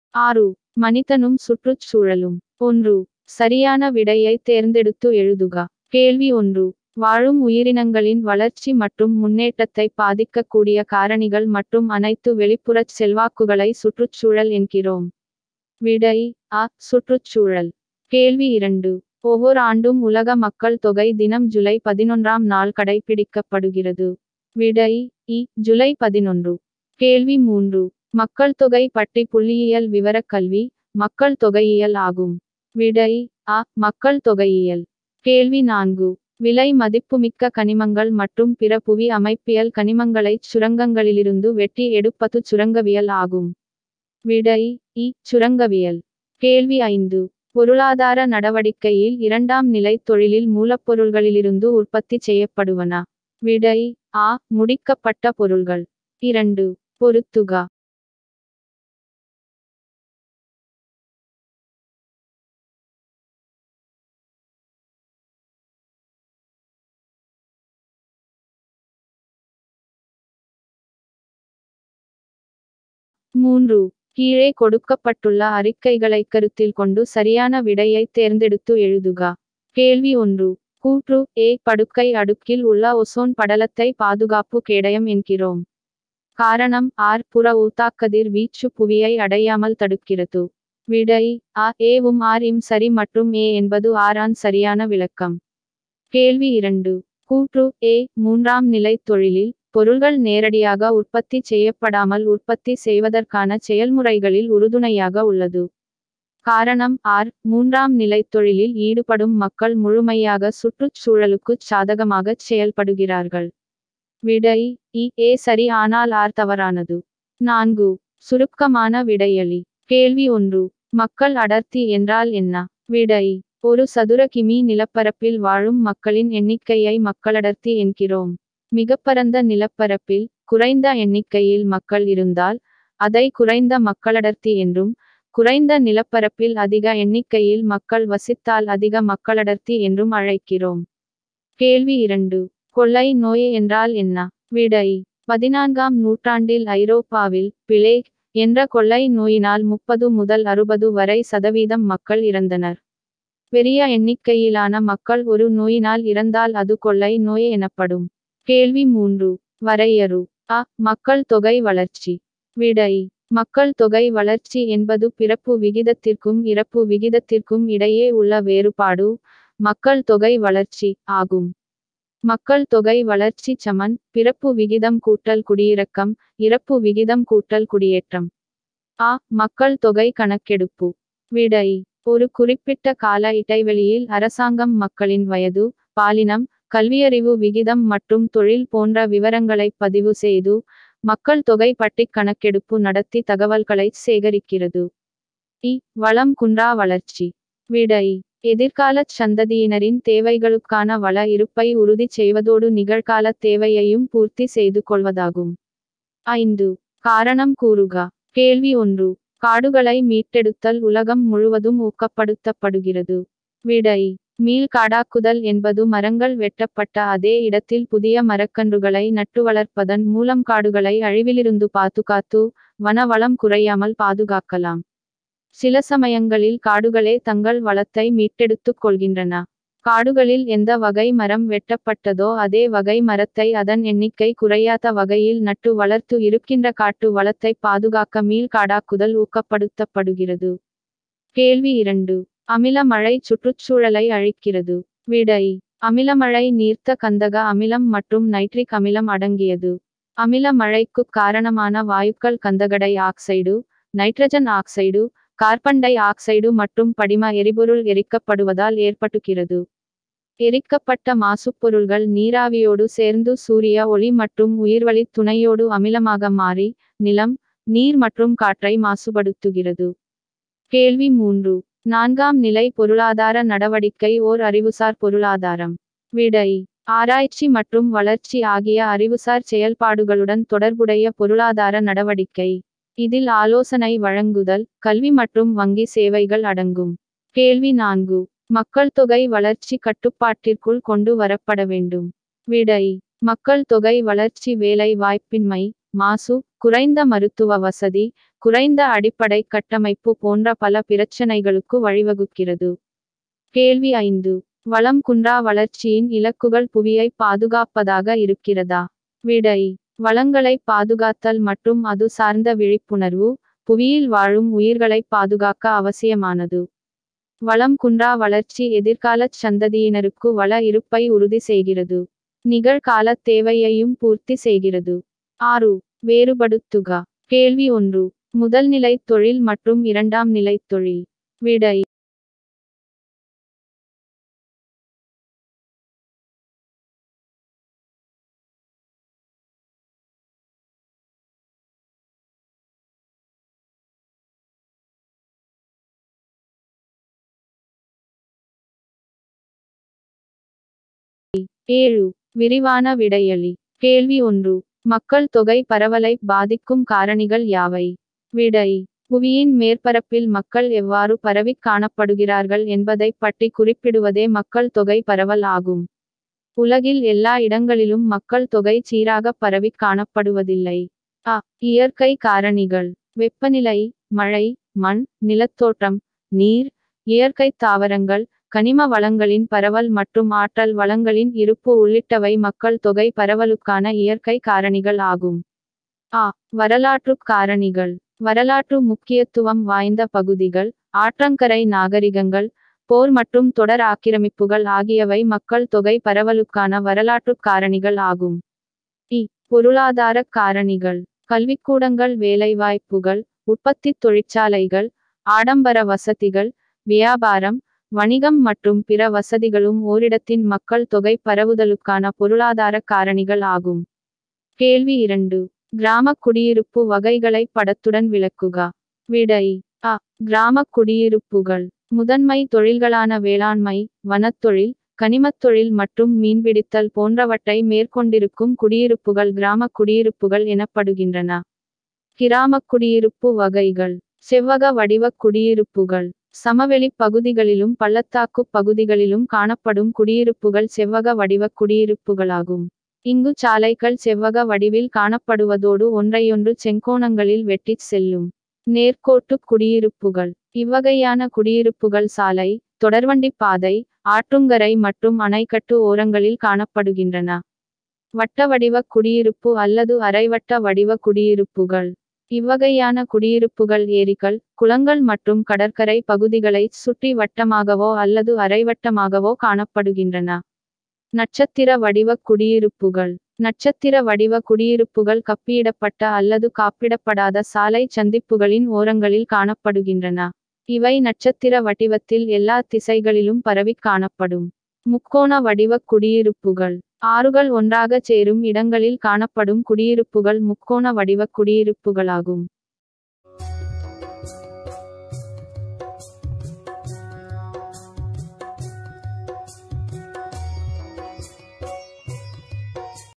ஆறு மனிதனும் சுற்றுச்சூழலும் ஒன்று சரியான விடையை தேர்ந்தெடுத்து எழுதுக கேள்வி ஒன்று வாழும் உயிரினங்களின் வளர்ச்சி மற்றும் முன்னேற்றத்தை பாதிக்கக்கூடிய காரணிகள் மற்றும் அனைத்து வெளிப்புறச் செல்வாக்குகளை சுற்றுச்சூழல் என்கிறோம் விடை அ சுற்றுச்சூழல் கேள்வி இரண்டு ஒவ்வொரு ஆண்டும் உலக மக்கள் தொகை தினம் ஜூலை பதினொன்றாம் நாள் கடைபிடிக்கப்படுகிறது விடை இ ஜூலை பதினொன்று கேள்வி மூன்று மக்கள் தொகை பற்றி புள்ளியியல் விவரக் கல்வி மக்கள் தொகையியல் ஆகும் விடை அ மக்கள் தொகையியல் கேள்வி நான்கு விலை மதிப்புமிக்க கனிமங்கள் மற்றும் பிற புவி அமைப்பியல் கனிமங்களைச் சுரங்கங்களிலிருந்து வெட்டி எடுப்பது சுரங்கவியல் ஆகும் விடை இ சுரங்கவியல் கேள்வி ஐந்து பொருளாதார நடவடிக்கையில் இரண்டாம் நிலை தொழிலில் மூலப்பொருள்களிலிருந்து உற்பத்தி செய்யப்படுவன விடை ஆ முடிக்கப்பட்ட பொருள்கள் இரண்டு பொருத்துக மூன்று கீழே கொடுக்கப்பட்டுள்ள அறிக்கைகளை கருத்தில் கொண்டு சரியான விடையை தேர்ந்தெடுத்து எழுதுக கேள்வி ஒன்று கூற்று ஏ படுக்கை அடுக்கில் உள்ள ஒசோன் படலத்தை பாதுகாப்பு கேடயம் என்கிறோம் காரணம் ஆர் புற ஊத்தாக்கதிர் வீச்சு புவியை அடையாமல் தடுக்கிறது விடை அ ஏவும் ஆர் இம் சரி மற்றும் ஏ என்பது ஆரான் சரியான விளக்கம் கேள்வி இரண்டு கூற்று ஏ மூன்றாம் நிலை தொழிலில் பொருள்கள் நேரடியாக உற்பத்தி செய்யப்படாமல் உற்பத்தி செய்வதற்கான செயல்முறைகளில் உறுதுணையாக உள்ளது காரணம் ஆர் மூன்றாம் நிலை தொழிலில் ஈடுபடும் மக்கள் முழுமையாக சுற்றுச்சூழலுக்கு சாதகமாக செயல்படுகிறார்கள் விடை இ ஏ சரி ஆனால் ஆர் தவறானது நான்கு சுருக்கமான விடையளி கேள்வி ஒன்று மக்கள் அடர்த்தி என்றால் என்ன விடை ஒரு சதுர கிமி நிலப்பரப்பில் வாழும் மக்களின் எண்ணிக்கையை மக்களடர்த்தி என்கிறோம் மிகப்பரந்த நிலப்பரப்பில் குறைந்த எண்ணிக்கையில் மக்கள் இருந்தால் அதை குறைந்த மக்களடர்த்தி என்றும் குறைந்த நிலப்பரப்பில் அதிக எண்ணிக்கையில் மக்கள் வசித்தால் அதிக மக்களடர்த்தி என்றும் அழைக்கிறோம் கேள்வி இரண்டு கொள்ளை நோய் என்றால் என்ன விடை பதினான்காம் நூற்றாண்டில் ஐரோப்பாவில் பிளேக் என்ற கொள்ளை நோயினால் முப்பது முதல் அறுபது வரை சதவீதம் மக்கள் இறந்தனர் பெரிய எண்ணிக்கையிலான மக்கள் ஒரு நோயினால் இறந்தால் அது கொள்ளை நோய் எனப்படும் கேள்வி மூன்று வரையறு அ மக்கள் தொகை வளர்ச்சி விடை மக்கள் தொகை வளர்ச்சி என்பது பிறப்பு விகிதத்திற்கும் இறப்பு விகிதத்திற்கும் இடையே உள்ள வேறுபாடு மக்கள் தொகை வளர்ச்சி ஆகும் மக்கள் தொகை வளர்ச்சி சமன் பிறப்பு விகிதம் கூட்டல் குடியிறக்கம் இறப்பு விகிதம் கூட்டல் குடியேற்றம் ஆ மக்கள் தொகை கணக்கெடுப்பு விடை ஒரு குறிப்பிட்ட கால இடைவெளியில் அரசாங்கம் மக்களின் வயது பாலினம் கல்வியறிவு விகிதம் மற்றும் தொழில் போன்ற விவரங்களை பதிவு செய்து மக்கள் தொகை பட்டி கணக்கெடுப்பு நடத்தி தகவல்களை சேகரிக்கிறது இ வளம் குன்றா வளர்ச்சி விடை எதிர்கால சந்ததியினரின் தேவைகளுக்கான வள இருப்பை உறுதி செய்வதோடு நிகழ்கால தேவையையும் பூர்த்தி செய்து கொள்வதாகும் ஐந்து காரணம் கூறுக கேள்வி ஒன்று காடுகளை மீட்டெடுத்தல் உலகம் முழுவதும் ஊக்கப்படுத்தப்படுகிறது விடை மீள் காடாக்குதல் என்பது மரங்கள் வெட்டப்பட்ட அதே இடத்தில் புதிய மரக்கன்றுகளை நட்டு வளர்ப்பதன் மூலம் காடுகளை அழிவிலிருந்து பாதுகாத்து வன வளம் குறையாமல் பாதுகாக்கலாம் சில சமயங்களில் காடுகளே தங்கள் வளத்தை மீட்டெடுத்துக் கொள்கின்றன காடுகளில் எந்த வகை மரம் வெட்டப்பட்டதோ அதே வகை மரத்தை அதன் எண்ணிக்கை குறையாத வகையில் நட்டு வளர்த்து இருக்கின்ற காட்டு வளத்தை பாதுகாக்க மீள் காடாக்குதல் ஊக்கப்படுத்தப்படுகிறது கேள்வி இரண்டு அமில மழை சுற்றுச்சூழலை அழிக்கிறது விடை அமிலமழை நீர்த்த கந்தக அமிலம் மற்றும் நைட்ரிக் அமிலம் அடங்கியது அமில மழைக்கு காரணமான வாயுக்கள் கந்தகடை oxide nitrogen oxide carbon dioxide மற்றும் படிம எரிபொருள் எரிக்கப்படுவதால் ஏற்பட்டுகிறது எரிக்கப்பட்ட மாசுப்பொருள்கள் நீராவியோடு சேர்ந்து சூரிய ஒளி மற்றும் உயிர்வழி துணையோடு அமிலமாக மாறி நிலம் நீர் மற்றும் காற்றை மாசுபடுத்துகிறது கேள்வி மூன்று நான்காம் நிலை பொருளாதார நடவடிக்கை ஓர் அறிவுசார் பொருளாதாரம் விடை ஆராய்ச்சி மற்றும் வளர்ச்சி ஆகிய அறிவுசார் செயல்பாடுகளுடன் தொடர்புடைய பொருளாதார நடவடிக்கை இதில் ஆலோசனை வழங்குதல் கல்வி மற்றும் வங்கி சேவைகள் அடங்கும் கேள்வி நான்கு மக்கள் தொகை வளர்ச்சி கட்டுப்பாட்டிற்குள் கொண்டு வரப்பட வேண்டும் விடை மக்கள் தொகை வளர்ச்சி வேலை வாய்ப்பின்மை மாசு குறைந்த மருத்துவ வசதி குறைந்த அடிப்படை கட்டமைப்பு போன்ற பல பிரச்சனைகளுக்கு வழிவகுக்கிறது கேள்வி ஐந்து வளம் குன்றா வளர்ச்சியின் இலக்குகள் புவியை பாதுகாப்பதாக இருக்கிறதா விடை வளங்களை பாதுகாத்தல் மற்றும் அது சார்ந்த விழிப்புணர்வு புவியில் வாழும் உயிர்களை பாதுகாக்க அவசியமானது வளம் குன்றா வளர்ச்சி எதிர்கால சந்ததியினருக்கு வள இருப்பை உறுதி செய்கிறது நிகழ்கால தேவையையும் பூர்த்தி செய்கிறது ஆறு வேறுபடுத்துக கேள்வி ஒன்று முதல் நிலை தொழில் மற்றும் இரண்டாம் நிலை தொழில் விடை ஏழு விரிவான விடையளி கேள்வி ஒன்று மக்கள் தொகை பரவலை பாதிக்கும் காரணிகள் யாவை விடை புவியின் மேற்பரப்பில் மக்கள் எவ்வாறு பரவிக் காணப்படுகிறார்கள் என்பதை பற்றி குறிப்பிடுவதே மக்கள் தொகை பரவல் ஆகும் உலகில் எல்லா இடங்களிலும் மக்கள் தொகை சீராக பரவிக் காணப்படுவதில்லை அ இயற்கை காரணிகள் வெப்பநிலை மழை மண் நிலத்தோற்றம் நீர் இயற்கை தாவரங்கள் கனிம வளங்களின் பரவல் மற்றும் ஆற்றல் வளங்களின் இருப்பு உள்ளிட்டவை மக்கள் தொகை பரவலுக்கான இயற்கை காரணிகள் ஆகும் ஆ வரலாற்று காரணிகள் வரலாற்று முக்கியத்துவம் வாய்ந்த பகுதிகள் ஆற்றங்கரை நாகரிகங்கள் போர் மற்றும் தொடர் ஆக்கிரமிப்புகள் ஆகியவை மக்கள் தொகை பரவலுக்கான வரலாற்று காரணிகள் ஆகும் இ பொருளாதார காரணிகள் கல்விக்கூடங்கள் வேலைவாய்ப்புகள் உற்பத்தி தொழிற்சாலைகள் ஆடம்பர வசதிகள் வியாபாரம் வணிகம் மற்றும் பிற வசதிகளும் ஓரிடத்தின் மக்கள் தொகை பரவுதலுக்கான பொருளாதார காரணிகள் ஆகும் கேள்வி இரண்டு கிராம குடியிருப்பு வகைகளை படத்துடன் விளக்குக விடை அ கிராம குடியிருப்புகள் முதன்மை தொழில்களான வேளாண்மை வனத்தொழில் கனிமத் தொழில் மற்றும் மீன்பிடித்தல் போன்றவற்றை மேற்கொண்டிருக்கும் குடியிருப்புகள் கிராம குடியிருப்புகள் எனப்படுகின்றன கிராம குடியிருப்பு வகைகள் செவ்வக வடிவ குடியிருப்புகள் சமவெளி பகுதிகளிலும் பள்ளத்தாக்கு பகுதிகளிலும் காணப்படும் குடியிருப்புகள் செவ்வக வடிவ குடியிருப்புகளாகும் இங்கு சாலைகள் செவ்வக வடிவில் காணப்படுவதோடு ஒன்றையொன்று செங்கோணங்களில் வெட்டிச் செல்லும் நேர்கோட்டு குடியிருப்புகள் இவ்வகையான குடியிருப்புகள் சாலை தொடர்வண்டி பாதை ஆற்றுங்கரை மற்றும் அணைக்கட்டு ஓரங்களில் காணப்படுகின்றன வட்ட வடிவ குடியிருப்பு அல்லது அரைவட்ட வடிவ குடியிருப்புகள் இவ்வகையான குடியிருப்புகள் ஏரிகள் குளங்கள் மற்றும் கடற்கரை பகுதிகளை சுற்றி வட்டமாகவோ அல்லது அரைவட்டமாகவோ காணப்படுகின்றன நட்சத்திர வடிவ குடியிருப்புகள் நட்சத்திர வடிவ குடியிருப்புகள் கப்பியிடப்பட்ட அல்லது காப்பிடப்படாத சாலை சந்திப்புகளின் ஓரங்களில் காணப்படுகின்றன இவை நட்சத்திர வடிவத்தில் எல்லா திசைகளிலும் பரவிக் காணப்படும் முக்கோண வடிவ குடியிருப்புகள் ஆறுகள் ஒன்றாக சேரும் இடங்களில் காணப்படும் குடியிருப்புகள் முக்கோண வடிவ குடியிருப்புகளாகும்